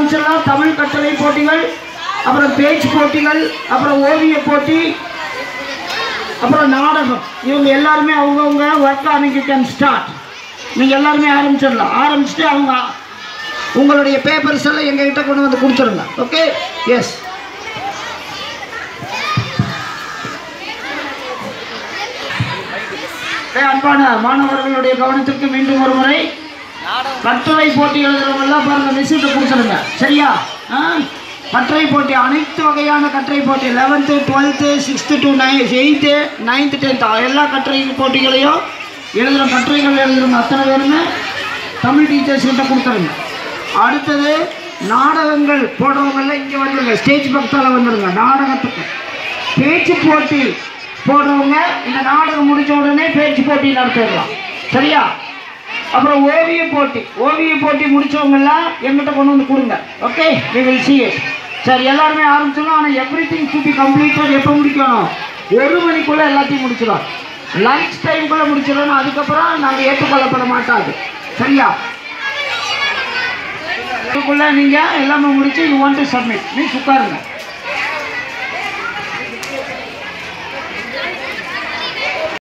ஆரம்பிச்சிடலாம் தமிழ் கட்டளை போட்டிகள் அப்புறம் பேச்சு போட்டிகள் அப்புறம் ஓவிய போட்டி அப்புறம் நாடகம் இவங்க எல்லாருமே அவங்கவுங்க work on you can start நீங்கள் எல்லாருமே ஆரம்பிச்சிடலாம் ஆரம்பிச்சுட்டு அவங்க உங்களுடைய பேப்பர்ஸ் எல்லாம் எங்ககிட்ட கொண்டு வந்து கொடுத்துருங்க ஓகே எஸ் அன்பான மாணவர்களுடைய கவனத்திற்கு மீண்டும் ஒரு முறை கட்டுரை போட்டி எழுதுறவங்கெல்லாம் பாருங்க மிஸ்ஸிட்ட கொடுத்துருங்க சரியா ஆ கட்டுரை போட்டி அனைத்து வகையான கட்டுரை போட்டி eleventh twelfth sixth to nine eighth ninth tenth எல்லா கட்டுரை போட்டிகளையும் எழுதுகிற கட்டுரைகள் எழுதுறவங்க அத்தனை பேருமே தமிழ் டீச்சர்ஸ் கிட்ட கொடுத்துருங்க அடுத்தது நாடகங்கள் போடுறவங்கெல்லாம் இங்கே வந்துடுங்க ஸ்டேஜ் பக்கத்தால் வந்துடுங்க நாடகத்துக்கு பேச்சு போட்டி போடுறவங்க இந்த நாடகம் முடிஞ்ச உடனே பேச்சு போட்டி நடத்திடலாம் சரியா அப்புறம் ஓவிய போட்டி ஓவிய போட்டி முடிச்சவங்கெல்லாம் எங்கிட்ட கொண்டு வந்து கொடுங்க okay we will see it சரி எல்லாருமே ஆரம்பிச்சிடலாம் ஆனால் everything to be completed எப்போ முடிக்கணும் ஒரு மணிக்குள்ளே எல்லாத்தையும் முடிச்சிடும் லஞ்ச் டைம்குள்ளே முடிச்சிடணும் அதுக்கப்புறம் நாங்கள் ஏற்றுக்கொள்ளப்பட மாட்டாது சரியா அதுக்குள்ளே நீங்கள் எல்லாமே முடிச்சு you want to submit means உட்காருங்க